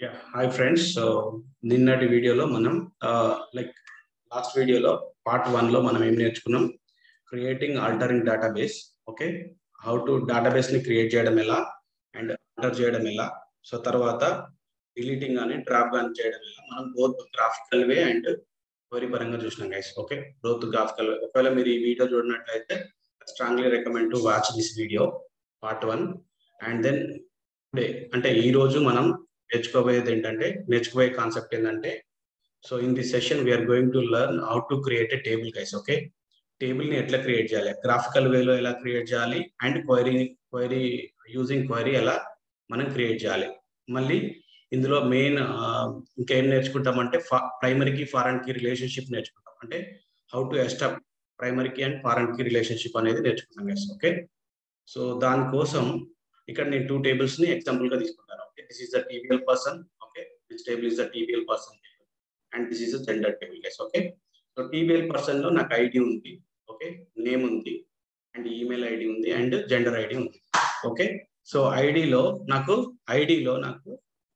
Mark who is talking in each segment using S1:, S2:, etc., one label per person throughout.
S1: yeah hi friends so నిన్నటి వీడియోలో మనం లైక్ లాస్ట్ వీడియోలో పార్ట్ వన్ లో మనం ఏం నేర్చుకున్నాం creating altering database okay how to database ని క్రియేట్ చేయడం ఎలా అండ్ ఆల్టర్ చేయడం ఎలా సో తర్వాత డిలీటింగ్ కానీ డ్రాప్ కానీ చేయడం ఎలా మనం both graphical way and query పరంగా చూసినాం guys okay both graphical way ఒకవేళ మీరు ఈ వీడియో చూడనట్లయితే strongly recommend to watch this video part one and then today అంటే ఈ రోజు మనం నేర్చుకోబోయేది ఏంటంటే నేర్చుకోబోయే కాన్సెప్ట్ ఏంటంటే so in this session we are going to learn how to create a table guys okay table ని ఎట్లా క్రియేట్ చేయాలి గ్రాఫికల్ వేలో ఎలా క్రియేట్ చేయాలి and query query using query ఎలా మనం క్రియేట్ చేయాలి మళ్ళీ ఇందులో మెయిన్ ఇంకేం నేర్చుకుంటామంటే ప్రైమరీకి ఫారెన్ కి రిలేషన్షిప్ నేర్చుకుంటాం అంటే how to establish primary key and foreign key relationship అనేది నేర్చుకుంటాం గైస్ ఓకే సో దానికోసం ఇక్కడ నేను టూ టేబుల్స్ ని ఎగ్జాంపుల్ గా తీసుకుంటాను okay this is the TBL person okay this table is the TBL person and this is gender table guys okay so TBL person లో నాకు ఐడి ఉంది ఓకే నేమ్ ఉంది అండ్ ఈమెయిల్ ఐడి ఉంది and gender ID ఉంది okay so ఐడిలో నాకు ఐడిలో నాకు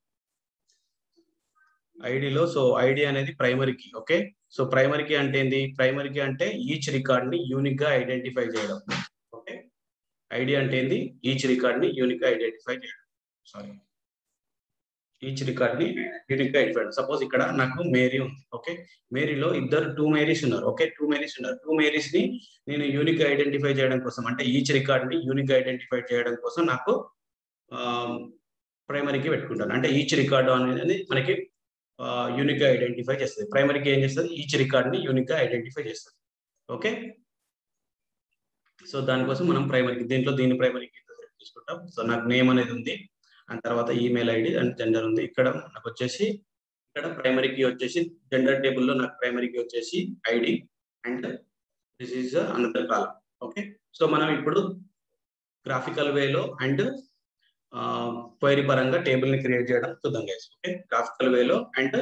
S1: ఐడిలో సో ఐడి అనేది ప్రైమరీకి ఓకే సో ప్రైమరీకి అంటే ఏంది ప్రైమరీకి అంటే ఈచ్ రికార్డ్ ని యూనిక్ గా ఐడెంటిఫై చేయడం ఓకే ఐడి అంటే ఏంది ఈచ్ రికార్డ్ ని యూనిక్ గా ఐడెంటిఫై చేయడం సారీ ఈచ్ రికార్డ్ ని యూనిక్ గా ఐడెంటిఫై సపోజ్ ఇక్కడ నాకు మేరీ ఉంది ఓకే మేరీలో ఇద్దరు టూ మేరీస్ ఉన్నారు ఓకే టూ మేరీస్ ఉన్నారు టూ మేరీస్ ని నేను యూనిక్ గా ఐడెంటిఫై చేయడం కోసం అంటే ఈచ్ రికార్డ్ ని యూనిక్ గా ఐడెంటిఫై చేయడం కోసం నాకు ప్రైమరీకి పెట్టుకుంటాను అంటే ఈచ్ రికార్డు అనేది మనకి యూనిక్ గా ఐడెంటిఫై చేస్తుంది ప్రైమరీకి ఏం చేస్తుంది ఈచ్ రికార్డ్ ని యూనిక్ గా ఐడెంటిఫై చేస్తుంది ఓకే సో దానికోసం మనం ప్రైమరీకి దీంట్లో దీని ప్రైమరీకి తీసుకుంటాం సో నాకు నేమ్ అనేది ఉంది అండ్ తర్వాత ఈమెయిల్ ఐడి అండ్ జెండర్ ఉంది ఇక్కడ నాకు వచ్చేసి ఇక్కడ ప్రైమరీకి వచ్చేసి జెండర్ టేబుల్లో నాకు ప్రైమరీకి వచ్చేసి ID and this is another column okay so మనం ఇప్పుడు గ్రాఫికల్ వేలో అండ్ క్వైరీ పరంగా టేబుల్ ని క్రియేట్ చేయడం చూద్దాం గైస్ ఓకే గ్రాఫికల్ వేలో అండ్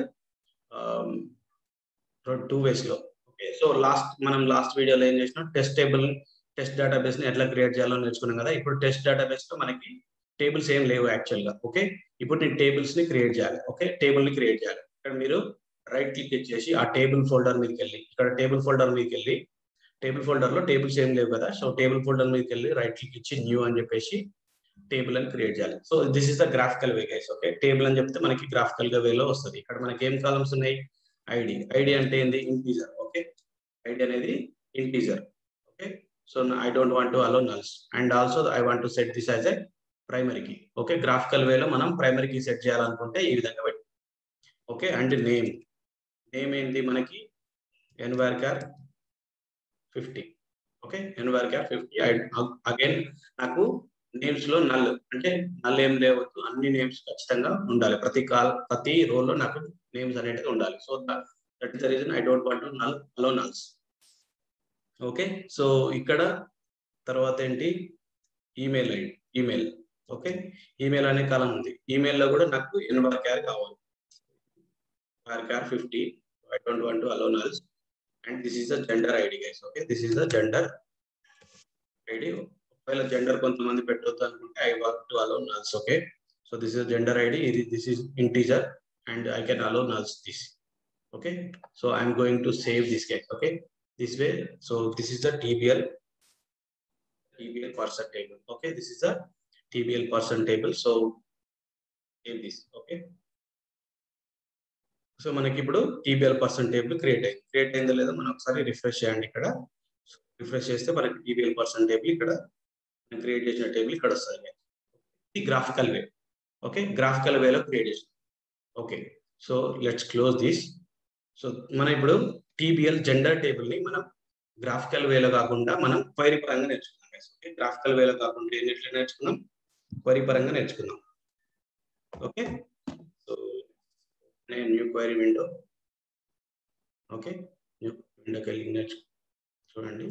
S1: టూ వేస్ లో ఓకే సో లాస్ట్ మనం లాస్ట్ వీడియోలో ఏం చేసినాం టెస్ట్ టేబుల్ టెస్ట్ డేటాబేస్ ని ఎట్లా క్రియేట్ చేయాలో నేర్చుకున్నాం కదా ఇప్పుడు టెస్ట్ డేటాబేస్ లో మనకి టేబుల్స్ ఏం లేవు యాక్చువల్ గా ఓకే ఇప్పుడు నేను టేబుల్స్ ని క్రియేట్ చేయాలి ఓకే టేబుల్ ని క్రియేట్ చేయాలి ఇక్కడ మీరు రైట్ క్లిక్ ఇచ్చేసి ఆ టేబుల్ ఫోల్డర్ మీదకి వెళ్ళి ఇక్కడ టేబుల్ ఫోల్డర్ మీదకి వెళ్ళి టేబుల్ ఫోల్డర్ లో టేబుల్స్ ఏం లేవు కదా సో టేబుల్ ఫోల్డర్ మీదకి వెళ్ళి రైట్ క్లిక్ ఇచ్చి న్యూ అని చెప్పేసి టేబుల్ అని క్రియేట్ చేయాలి so this is the graphical way guys okay table అని చెప్తే మనకి గ్రాఫికల్ గా వేలో వస్తుంది ఇక్కడ మనకి ఏం కాలమ్స్ ఉన్నాయి ఐడి ఐడి అంటే ఏంది ఇంటీజర్ ఓకే ఐడి అనేది integer okay so I don't want to allow nulls and also I want to set this as a primary key okay graphical వేలో మనం ప్రైమరీకి సెట్ చేయాలనుకుంటే ఈ విధంగా పెట్టి ఓకే అండ్ నేమ్ నేమ్ ఏంటి మనకి nvarchar fifty okay nvarchar fifty again నాకు names లో నల్ అంటే నల్ ఏం లేవద్దు అన్ని నేమ్స్ ఖచ్చితంగా ఉండాలి ప్రతి కాల్ ప్రతి రోల్లో నాకు నేమ్స్ అనేటివి ఉండాలి so that is the reason I don't want null allow nulls okay so ఇక్కడ తర్వాత ఏంటి email ID email okay email అనే కాలం ఉంది ఈమెయిల్ లో కూడా నాకు ఎన్వర్ క్యార్ కావాలి varchar fifty I don't want allow nulls and this is the gender ID guys okay this is the gender ID ఒకవేళ జెండర్ కొంతమంది పెట్టొద్దు అనుకుంటే I want to allow nulls okay so this is gender ID ఇది this is integer and I can allow nulls this okay so I'm going to save this guys okay this way so this is the tbl tbl person table okay this is the tbl person table so save this okay so మనకి ఇప్పుడు TBL person table create అయింది create అయిందో లేదో మనం ఒకసారి refresh చేయండి ఇక్కడ refresh చేస్తే మనకి టీబీఎల్ పర్సన్ టేబుల్ ఇక్కడ క్రియేట్ చేసిన టేబుల్ ఇక్కడ వస్తుంది ఇది గ్రాఫికల్ వే ఓకే గ్రాఫికల్ వేలో క్రియేట్ చేసిన okay so let's close this so మనం ఇప్పుడు టీబీఎల్ జెండర్ టేబుల్ ని మనం గ్రాఫికల్ వేలో కాకుండా మనం క్వైరీ పరంగా నేర్చుకున్నాం ఓకే గ్రాఫికల్ వేలో కాకుండా ఏం ఎట్లా నేర్చుకున్నాం క్వైరీ పరంగా నేర్చుకున్నాం ఓకే సో నేను new query window okay new విండోకి వెళ్ళి నేర్చు చూడండి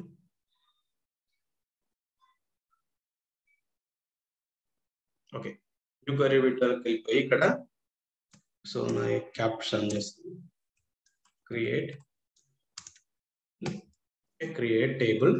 S1: ఓకే న్యూ క్వైరీ విండోకి వెళ్ళిపోయి ఇక్కడ సో నా క్యాప్షన్ చేస్తాను create create table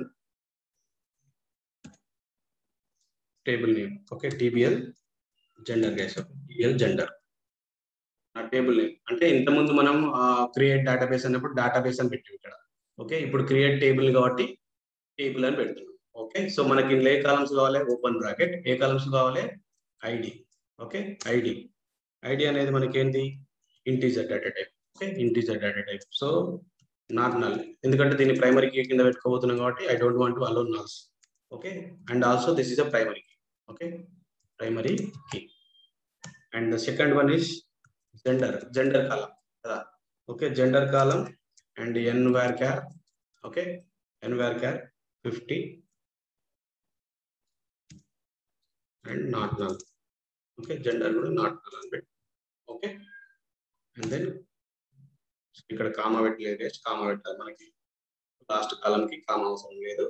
S1: table name okay tbl gender guys okay tbl gender నా టేబుల్ నేమ్ అంటే ఇంతకుముందు మనం క్రియేట్ డేటాబేస్ అన్నప్పుడు డేటాబేస్ అని పెట్టాం ఇక్కడ ఓకే ఇప్పుడు క్రియేట్ టేబుల్ కాబట్టి టేబుల్ అని పెడుతున్నాం ఓకే సో మనకి ఇందులో ఏ కాలమ్స్ కావాలి ఓపెన్ బ్రాకెట్ ఏ కాలమ్స్ కావాలి ఐడి ఓకే ఐడి ఐడి అనేది మనకి ఏంటి integer data type okay integer data type so not null ఎందుకంటే దీన్ని ప్రైమరీ కీ కింద పెట్టుకోబోతున్నాం కాబట్టి I don't want to allow nulls okay and also this is a primary key okay primary key and the second one is gender gender column కదా okay gender column and nvarchar okay N nvarchar fifty and not null okay gender కూడా not null అని పెట్టి okay and then ఇక్కడ comma పెట్టలేదు comma పెట్టాలి మనకి last కాలంకి comma అవసరం లేదు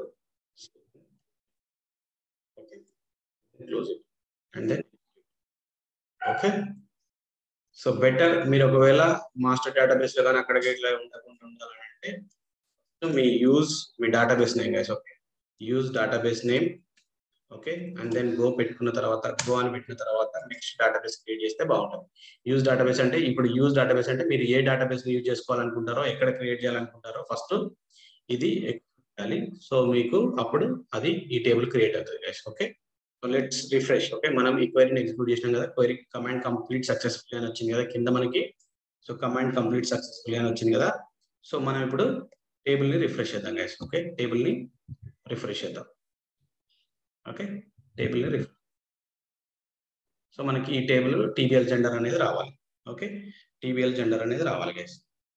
S1: okay close it and then okay so better మీరు ఒకవేళ మాస్టర్ డేటాబేస్ లో కానీ అక్కడికి ఇట్లా ఉండకుండా ఉండాలంటే మీ యూజ్ మీ database name guys okay use database name okay and then go పెట్టుకున్న తర్వాత గో అని పెట్టిన తర్వాత నెక్స్ట్ డేటాబేస్ క్రియేట్ చేస్తే బాగుంటుంది యూజ్ డేటాబేస్ అంటే ఇప్పుడు యూజ్ డేటాబేస్ అంటే మీరు ఏ డేటాబేస్ యూజ్ చేసుకోవాలనుకుంటారో ఎక్కడ క్రియేట్ చేయాలనుకుంటారో ఫస్ట్ ఇది చేయాలి సో మీకు అప్పుడు అది ఈ టేబుల్ క్రియేట్ అవుతుంది guys okay so let's refresh okay మనం ఈ క్వైరీని ఎగ్జిక్యూట్ చేసినాం కదా క్వైరీ కమాండ్ కంప్లీట్ సక్సెస్ఫుల్ అని వచ్చింది కదా కింద మనకి సో కమాండ్ కంప్లీట్ సక్సెస్ఫుల్ అని వచ్చింది కదా సో మనం ఇప్పుడు టేబుల్ ని రిఫ్రెష్ చేద్దాం గైస్ ఓకే టేబుల్ ని రిఫ్రెష్ చేద్దాం ఓకే టేబుల్ ని రిఫ్రెష్ సో మనకి ఈ టేబుల్ టీబీఎల్ జెండర్ అనేది రావాలి ఓకే టీబీఎల్ జెండర్ అనేది రావాలి గైస్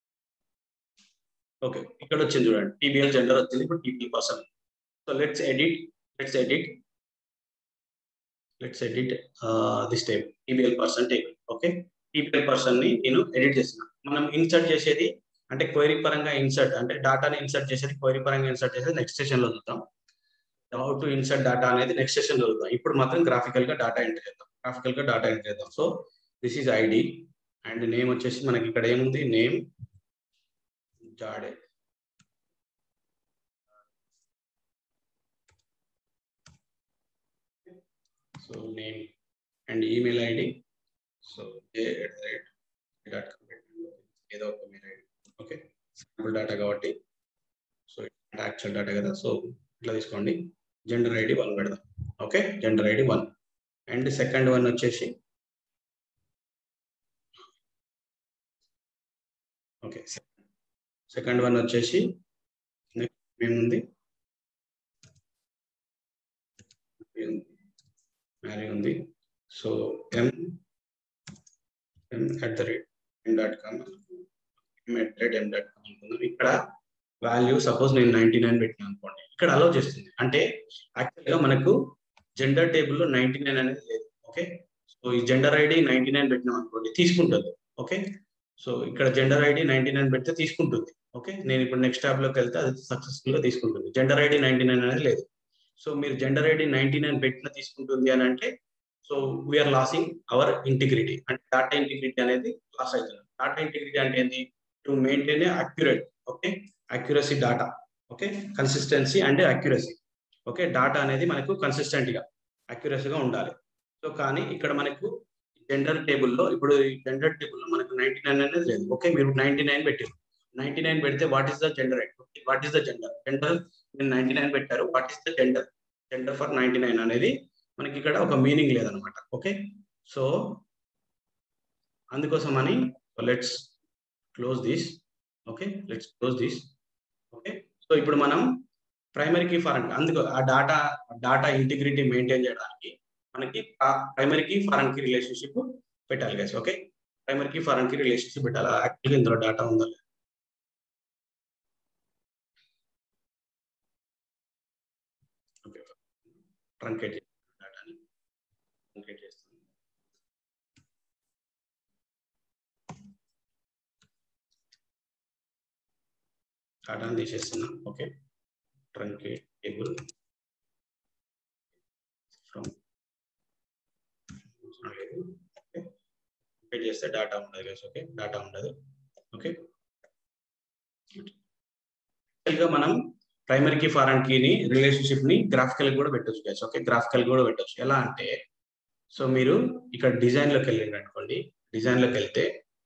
S1: ఓకే ఇక్కడ వచ్చింది చూడండి టీబీఎల్ జెండర్ వచ్చింది ఇప్పుడు TBL person so let's edit let's edit let's edit this table TBL person table okay TBL person ని నేను ఎడిట్ చేస్తున్నా మనం ఇన్సర్ట్ చేసేది అంటే క్వైరీ పరంగా ఇన్సర్ట్ అంటే డేటాని ఇన్సర్ట్ చేసేది క్వైరీ పరంగా ఇన్సర్ట్ చేసేది నెక్స్ట్ సెషన్ లో చూద్దాం హౌ టు ఇన్సర్ట్ డేటా అనేది నెక్స్ట్ సెషన్ లో చూద్దాం ఇప్పుడు మాత్రం గ్రాఫికల్ గా డేటా ఎంటర్ చేద్దాం గ్రాఫికల్ గా డేటా ఎంటర్ చేద్దాం so this is ID and name వచ్చేసి మనకి ఇక్కడ ఏముంది name Jade so name and email ID so A at the rate dot com ఏదో ఒక mail ID okay simple data కాబట్టి సో యాక్చువల్ డేటా కదా సో ఇట్లా తీసుకోండి జెండర్ ఐడి వన్ పెడదాం okay gender ID one and second one వచ్చేసి okay second one వచ్చేసి next ఏముంది మ్యారీ ఉంది so M M at the rate M dot com M at rate M dot com అనుకుందాం ఇక్కడ value suppose నేను ninety nine పెట్టినా అనుకోండి ఇక్కడ అలో చేస్తుంది అంటే యాక్చువల్గా మనకు జెండర్ టేబుల్లో నైన్టీ నైన్ అనేది లేదు ఓకే సో ఈ జెండర్ ఐడి నైన్టీ నైన్ పెట్టినాం అనుకోండి తీసుకుంటుంది ఓకే సో ఇక్కడ జెండర్ ఐడి నైన్టీ నైన్ పెడితే తీసుకుంటుంది ఓకే నేను ఇప్పుడు నెక్స్ట్ ట్యాబ్ లోకి వెళ్తే అది సక్సెస్ఫుల్ గా తీసుకుంటుంది జెండర్ ఐడి నైన్టీ నైన్ అనేది లేదు సో మీరు జెండర్ ఐడి నైన్టీ నైన్ పెట్టిన తీసుకుంటుంది అని అంటే so we're losing our integrity అంటే డాటా ఇంటిగ్రిటీ అనేది లాస్ అవుతుంది డాటా ఇంటిగ్రిటీ అంటే ఏంటి to maintain accurate okay accuracy data okay consistency and accuracy okay data అనేది మనకు కన్సిస్టెంట్ గా అక్యురసీగా ఉండాలి సో కానీ ఇక్కడ మనకు జెండర్ టేబుల్లో ఇప్పుడు జెండర్ టేబుల్లో మనకు నైన్టీ నైన్ అనేది లేదు ఓకే మీరు నైన్టీ నైన్ పెట్టారు నైన్టీ నైన్ పెడితే what is the gender what is the gender gender మీరు నైన్టీ నైన్ పెట్టారు what is the gender gender for ninety nine అనేది మనకి ఇక్కడ ఒక మీనింగ్ లేదనమాట ఓకే సో అందుకోసం అని let's close this okay let's close this okay so ఇప్పుడు మనం ప్రైమరీ కీ ఫారెన్ అందుకు ఆ డాటా డాటా ఇంటిగ్రిటీ మెయింటైన్ చేయడానికి మనకి primary key foreign key relationship పెట్టాలి guys okay primary key foreign key relationship పెట్టాలి యాక్చువల్గా ఇందులో డాటా ఉందా ఓకే ట్రంకేట్ డాటాని ట్రంకేట్ చేస్తాను డాటాని తీసేస్తున్నా ఓకే ట్రంకేట్ టేబుల్ ఫ్రమ్ లేదు ఓకే ట్రంకేట్ చేస్తే డాటా ఉండదు గైస్ ఓకే డాటా ఉండదు ఓకే గా మనం ప్రైమరీ కీ ఫారెన్ కీని రిలేషన్షిప్ ని గ్రాఫికల్ కూడా పెట్టొచ్చు గైస్ ఓకే గ్రాఫికల్ కూడా పెట్టొచ్చు ఎలా అంటే సో మీరు ఇక్కడ డిజైన్ లోకి వెళ్ళండి అనుకోండి డిజైన్ లోకి వెళ్తే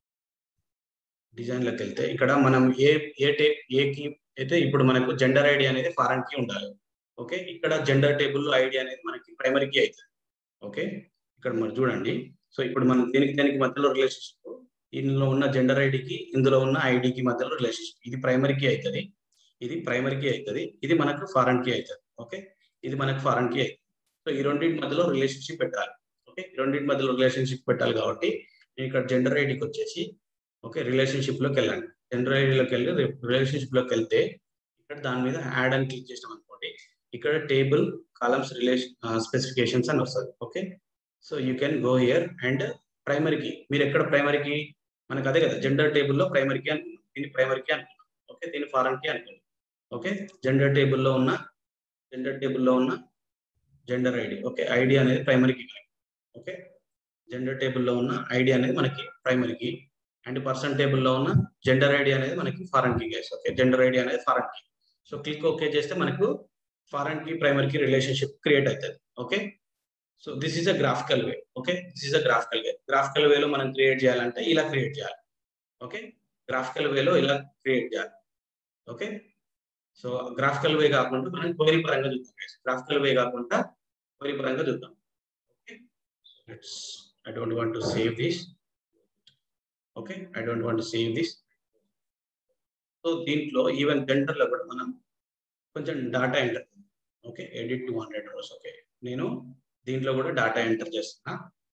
S1: డిజైన్ లోకి వెళ్తే ఇక్కడ మనం ఏ ఏ టే ఏకి అయితే ఇప్పుడు మనకు జెండర్ ఐడి అనేది ఫారెన్ కి ఉండాలి ఓకే ఇక్కడ జెండర్ టేబుల్ ఐడి అనేది మనకి ప్రైమరీ కి అవుతుంది ఓకే ఇక్కడ మరి చూడండి సో ఇప్పుడు మనం దీనికి దీనికి మధ్యలో రిలేషన్షిప్ ఇందులో ఉన్న జెండర్ ఐడికి ఇందులో ఉన్న ఐడికి మధ్యలో రిలేషన్షిప్ ఇది ప్రైమరీకి అవుతుంది ఇది ప్రైమరీకి అవుతుంది ఇది మనకు ఫారెన్ కి అవుతుంది ఓకే ఇది మనకు ఫారెన్ కి అవుతుంది సో ఈ రెండింటి మధ్యలో రిలేషన్షిప్ పెట్టాలి ఓకే ఈ రెండింటి మధ్యలో రిలేషన్షిప్ పెట్టాలి కాబట్టి నేను ఇక్కడ జెండర్ ఐడికి వచ్చేసి ఓకే రిలేషన్షిప్ లోకి వెళ్ళండి జెండర్ ఐడిలోకి వెళ్ళి రిలేషన్షిప్ లోకి వెళ్తే ఇక్కడ దాని మీద యాడ్ అని క్లిక్ చేసినాం అనుకోండి ఇక్కడ టేబుల్ కాలమ్స్ రిలేషన్ స్పెసిఫికేషన్స్ అని వస్తుంది okay so you can go here and primary key మీరు ఎక్కడ ప్రైమరీకి మనకు అదే కదా జెండర్ టేబుల్లో ప్రైమరీకి అనుకున్నాం దీన్ని ప్రైమరీకి అనుకున్నాం ఓకే దీన్ని ఫారెన్ కి అనుకున్నాం ఓకే జెండర్ టేబుల్లో ఉన్న జెండర్ టేబుల్లో ఉన్న జెండర్ ఐడి ఓకే ఐడి అనేది ప్రైమరీకి ఓకే జెండర్ టేబుల్లో ఉన్న ఐడి అనేది మనకి ప్రైమరీకి అండ్ పర్సన్ టేబుల్లో ఉన్న జెండర్ ఐడి అనేది మనకి foreign key guys okay gender ID అనేది foreign key so click okay చేస్తే మనకు foreign key primary key relationship create అవుతుంది okay so this is a graphical way okay this is a graphical way graphical వేలో మనం create చేయాలంటే ఇలా create చేయాలి okay graphical వేలో ఇలా క్రియేట్ చేయాలి ఓకే సో గ్రాఫికల్ వే కాకుండా మనం క్వైరీ పరంగా చూద్దాం గ్రాఫికల్ వే కాకుండా క్వైరీ పరంగా చూద్దాం okay let's I don't want to save this okay I don't want save this so దీంట్లో ఈవెన్ జెండర్ లో కూడా మనం కొంచెం data enter okay edit two hundred rows okay నేను దీంట్లో కూడా డాటా ఎంటర్ చేస్తున్నా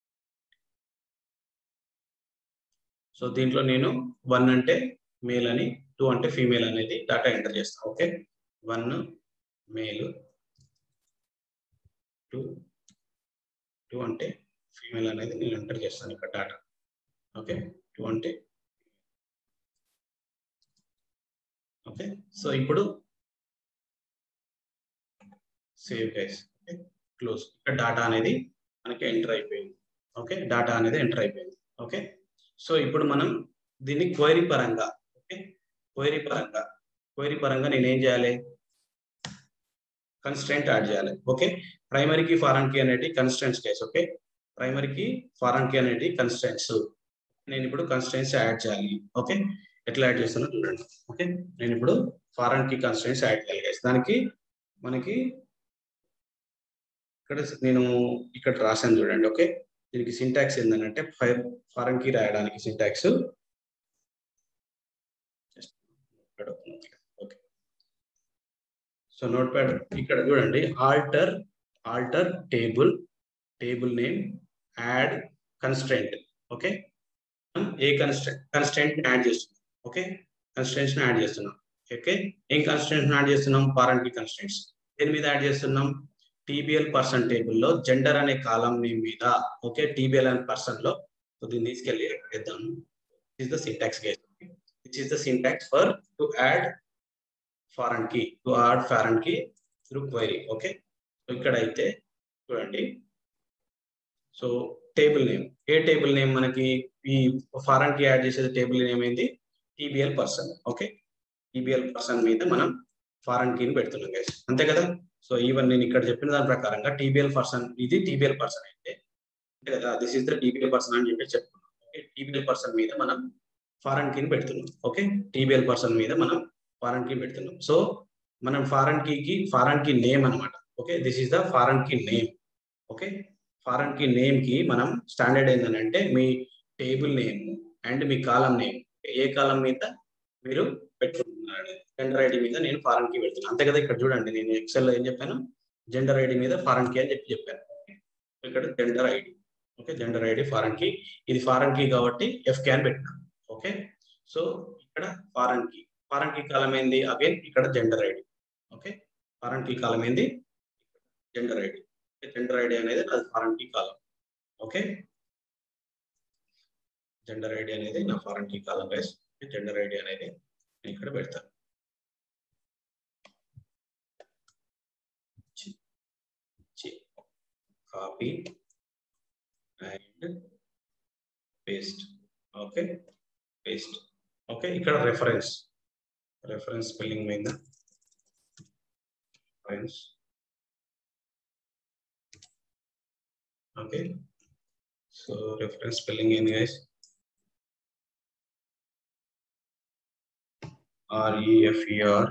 S1: సో దీంట్లో నేను వన్ అంటే మేల్ అని టూ అంటే ఫీమేల్ అనేది డాటా ఎంటర్ చేస్తాను okay one male two two అంటే ఫీమేల్ అనేది నేను ఎంటర్ చేస్తాను ఇక్కడ డాటా ఓకే టూ అంటే ఓకే సో ఇప్పుడు సేవ్ గైస్ ఓకే క్లోజ్ ఇక్కడ డాటా అనేది మనకి ఎంటర్ అయిపోయింది ఓకే డాటా అనేది ఎంటర్ అయిపోయింది ఓకే సో ఇప్పుడు మనం దీన్ని క్వైరీ పరంగా ఓకే క్వైరీ పరంగా క్వైరీ పరంగా నేను ఏం చేయాలి కన్స్టెంట్ యాడ్ చేయాలి ఓకే ప్రైమరీకి ఫారెన్ కి అనేది constants case okay primary key foreign key అనేది కన్స్టెంట్స్ నేను ఇప్పుడు కన్స్టెంట్స్ యాడ్ చేయాలి ఓకే ఎట్లా యాడ్ చేస్తానో చూడండి ఓకే నేను ఇప్పుడు ఫారెన్ కి కన్స్టెంట్స్ యాడ్ చేయాలి దానికి మనకి ఇక్కడ నేను ఇక్కడ రాశాను చూడండి ఓకే దీనికి సింటాక్స్ ఏంటంటే ఫైర్ ఫారెన్ కి రాయడానికి syntax okay so notepad ఇక్కడ చూడండి alter alter table table name add constant okay a constant constant add చేస్తున్నాం ఓకే కన్స్టెంట్స్ యాడ్ చేస్తున్నాం ఓకే ఏం కన్స్టెంట్స్ యాడ్ చేస్తున్నాం ఫారెన్ కి కన్స్టెంట్స్ దేని మీద యాడ్ చేస్తున్నాం టీబీఎల్ పర్సన్ టేబుల్లో జెండర్ అనే కాలం నేమ్ మీద ఓకే టీబీఎల్ అనే పర్సన్ లో సో దీన్ని తీసుకెళ్ళి వేద్దాం is the syntax guys this is the syntax for to add foreign కి to add foreign key through query okay so ఇక్కడ అయితే చూడండి సో టేబుల్ నేమ్ ఏ టేబుల్ నేమ్ మనకి ఈ ఫారెన్ కి యాడ్ చేసేది టేబుల్ నేమ్ ఏంది TBL person okay TBL person మీద మనం ఫారెన్ కీని పెడుతున్నాం గైస్ అంతే కదా సో ఈవెన్ నేను ఇక్కడ చెప్పిన దాని ప్రకారంగా టీబీఎల్ పర్సన్ ఇది టీబీఎల్ పర్సన్ అయితే అంతే కదా this is the TBL person అని చెప్పి చెప్పుకున్నాం ఓకే టీబీఎల్ పర్సన్ మీద మనం ఫారెన్ కీని పెడుతున్నాం ఓకే టీబీఎల్ పర్సన్ మీద మనం ఫారెన్ కీ పెడుతున్నాం సో మనం ఫారెన్ కీకి ఫారెన్ కీ నేమ్ అనమాట okay this is the foreign key name okay foreign key name కి మనం స్టాండర్డ్ ఏంటంటే మీ టేబుల్ నేమ్ అండ్ మీ కాలం నేమ్ ఏ కాలం మీద మీరు పెట్టుకుంటున్నారు జెండర్ ఐడి మీద నేను ఫారెన్ కీ పెడుతున్నాను అంతే కదా ఇక్కడ చూడండి నేను ఎక్సెల్ లో ఏం చెప్పాను జెండర్ ఐడి మీద ఫారెన్ కీ అని చెప్పి చెప్పాను ఇక్కడ gender ID okay gender ID foreign key ఇది ఫారెన్ కీ కాబట్టి ఎఫ్కే అని పెట్టినాను ఓకే సో ఇక్కడ foreign key foreign key column ఏంది అగైన్ ఇక్కడ gender ID okay foreign key column ఏంది జెండర్ ఐడి జెండర్ ఐడి అనేది అది foreign key column okay gender ID అనేది నా foreign key column guys gender ID అనేది నేను ఇక్కడ పెడతాను copy and paste okay paste okay ఇక్కడ రెఫరెన్స్ రెఫరెన్స్ స్పెల్లింగ్ మీద reference okay so reference spelling ఏంది guys R E F E R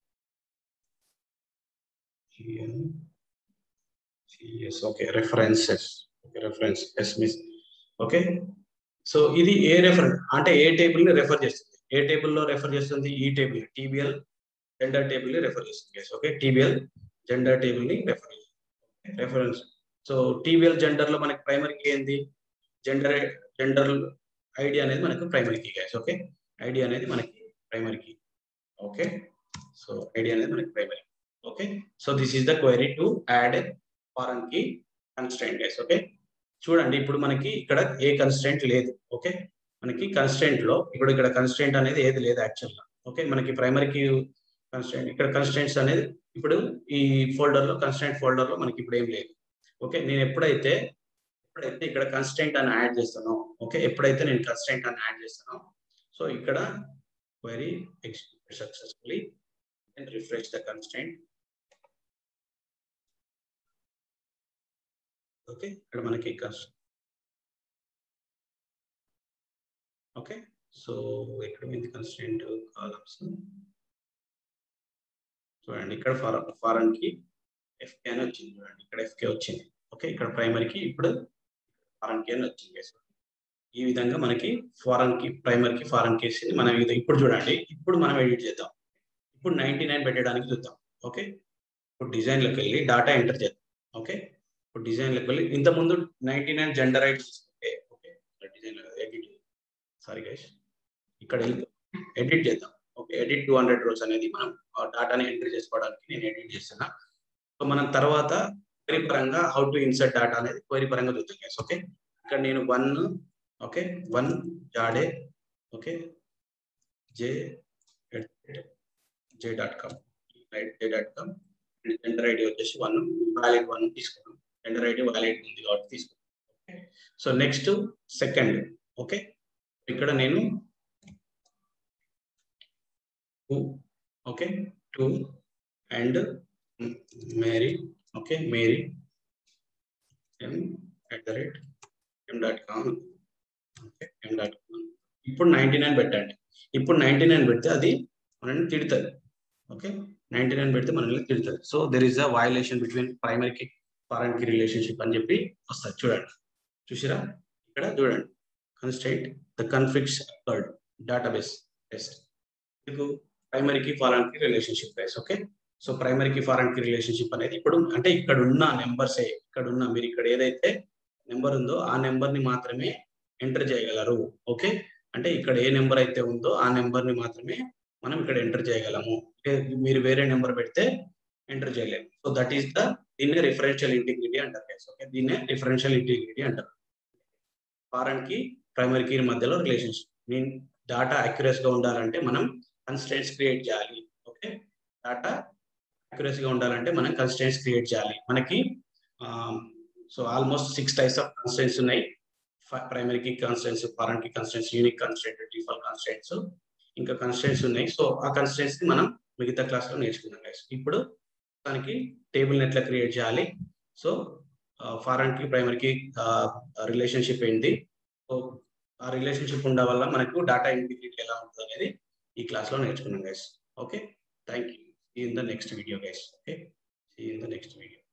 S1: C S okay references okay reference S miss okay so ఇది ఏ refer అంటే ఏ టేబుల్ ని రెఫర్ చేస్తుంది ఏ టేబుల్ లో రెఫర్ చేస్తుంది ఈ టేబుల్ టీబీఎల్ జెండర్ టేబుల్ ని రెఫర్ చేస్తుంది ఓకే టీబీఎల్ జెండర్ టేబుల్ ని రెఫర్ చేస్తుంది రెఫరెన్స్ సో టీబీఎల్ జెండర్ లో మనకి ప్రైమరీ కీ ఏంది జెండర్ జెండర్ ఐడి అనేది మనకు primary key guys okay ID అనేది మనకి primary key okay so ID అనేది మనకి primary okay so this is the query to add foreign key constant guys okay చూడండి ఇప్పుడు మనకి ఇక్కడ ఏ కన్స్టెంట్ లేదు ఓకే మనకి కన్స్టెంట్ లో ఇప్పుడు ఇక్కడ కన్స్టెంట్ అనేది ఏది లేదు యాక్చువల్ గా ఓకే మనకి ప్రైమరీకి కన్స్టెంట్ ఇక్కడ కన్స్టెంట్స్ అనేది ఇప్పుడు ఈ ఫోల్డర్ లో కన్స్టెంట్ ఫోల్డర్ లో మనకి ఇప్పుడు ఏం లేదు ఓకే నేను ఎప్పుడైతే ఎప్పుడైతే ఇక్కడ కన్స్టెంట్ అని యాడ్ చేస్తానో ఓకే ఎప్పుడైతే నేను కన్స్టెంట్ అని యాడ్ చేస్తానో సో ఇక్కడ query execute successfully and refresh the constant okay ఇక్కడ మనకి కన్స్టెంట్ ఓకే సో ఇక్కడ ఉంది కన్స్టెంట్ కాలమ్స్ చూడండి ఇక్కడ ఫారం ఫారెన్ కి ఎఫ్కే అని వచ్చింది చూడండి ఇక్కడ ఎఫ్కే వచ్చింది ఓకే ఇక్కడ ప్రైమరీకి ఇప్పుడు ఫారెన్ కి అని వచ్చింది ఈ విధంగా మనకి ఫారెన్ కి ప్రైమరీకి ఫారెన్ కేస్ మనం ఇది ఇప్పుడు చూడండి ఇప్పుడు మనం ఎడిట్ చేద్దాం ఇప్పుడు నైన్టీ నైన్ పెట్టడానికి చూద్దాం ఓకే ఇప్పుడు డిజైన్లోకి వెళ్ళి డాటా ఎంటర్ చేద్దాం ఓకే ఇప్పుడు డిజైన్లోకి వెళ్ళి ఇంతకుముందు నైన్టీ నైన్ జెండర్ రైట్ తీసుకుంటే okay design edit sorry guys ఇక్కడ వెళ్ళి ఎడిట్ చేద్దాం okay edit two hundred rows అనేది మనం డాటాని ఎంట్రీ చేసుకోవడానికి నేను ఎడిట్ చేస్తున్నా సో మనం తర్వాత క్వరీ పరంగా హౌ టు ఇన్సర్ట్ డాటా అనేది క్వరీ పరంగా చూద్దాం గైస్ ఓకే ఇక్కడ నేను one okay one Jade okay J J dot com J dot com gender ID వచ్చేసి వన్ వ్యాలిడ్ వన్ తీసుకున్నాం జెండర్ ఐడి వ్యాలిడ్ ఉంది కాబట్టి తీసుకున్నాం okay so next second okay ఇక్కడ నేను two okay two and Mary okay Mary M at the rate M dot com okay M dot com ఇప్పుడు ninety nine పెట్టండి ఇప్పుడు ninety nine పెడితే అది మనల్ని తిడుతుంది ఓకే నైంటీ నైన్ పెడితే మనల్ని తిడుతుంది so there is a violation between primary key foreign key relationship అని చెప్పి వస్తుంది చూడండి చూసిరా ఇక్కడ చూడండి constant the conflicts occurred database test మీకు primary key foreign key relationship base okay so primary key foreign key relationship అనేది ఇప్పుడు అంటే ఇక్కడ ఉన్న నెంబర్సే ఇక్కడ ఉన్న మీరు ఇక్కడ ఏదైతే నెంబర్ ఉందో ఆ నెంబర్ ని మాత్రమే ఎంటర్ చేయగలరు ఓకే అంటే ఇక్కడ ఏ నెంబర్ అయితే ఉందో ఆ నెంబర్ ని మాత్రమే మనం ఇక్కడ ఎంటర్ చేయగలము మీరు వేరే నెంబర్ పెడితే ఎంటర్ చేయలేము సో దట్ ఈస్ ద దీన్నే రిఫరెన్షియల్ ఇంటిగ్రిటీ అంటారు ఓకే దీన్నే రిఫరెన్షియల్ ఇంటిగ్రిటీ అంటారు ఫారెన్ కి ప్రైమరీ కీ మధ్యలో రిలేషన్షిప్ మీన్ డాటా అక్యురేస్ గా ఉండాలంటే మనం కన్స్టెంట్స్ క్రియేట్ చేయాలి ఓకే డాటా అక్యురేస్ గా ఉండాలంటే మనం కన్స్టెంట్స్ క్రియేట్ చేయాలి మనకి so almost six types of constants ఉన్నాయి primary key constants foreign key constants unique constant default constants ఇంకా కన్స్టెంట్స్ ఉన్నాయి సో ఆ కన్స్టెంట్స్ ని మనం మిగతా క్లాస్ లో నేర్చుకున్నాం గైస్ ఇప్పుడు దానికి టేబుల్ ఎట్లా క్రియేట్ చేయాలి సో ఫారెన్ కి ప్రైమరీకి రిలేషన్షిప్ ఏంటి సో ఆ రిలేషన్షిప్ ఉండడం వల్ల మనకు డాటా ఇంటిగ్రిటీ ఎలా ఉంటుంది అనేది ఈ క్లాస్ లో నేర్చుకున్నాం guys okay thank you in the next video guys okay in the next video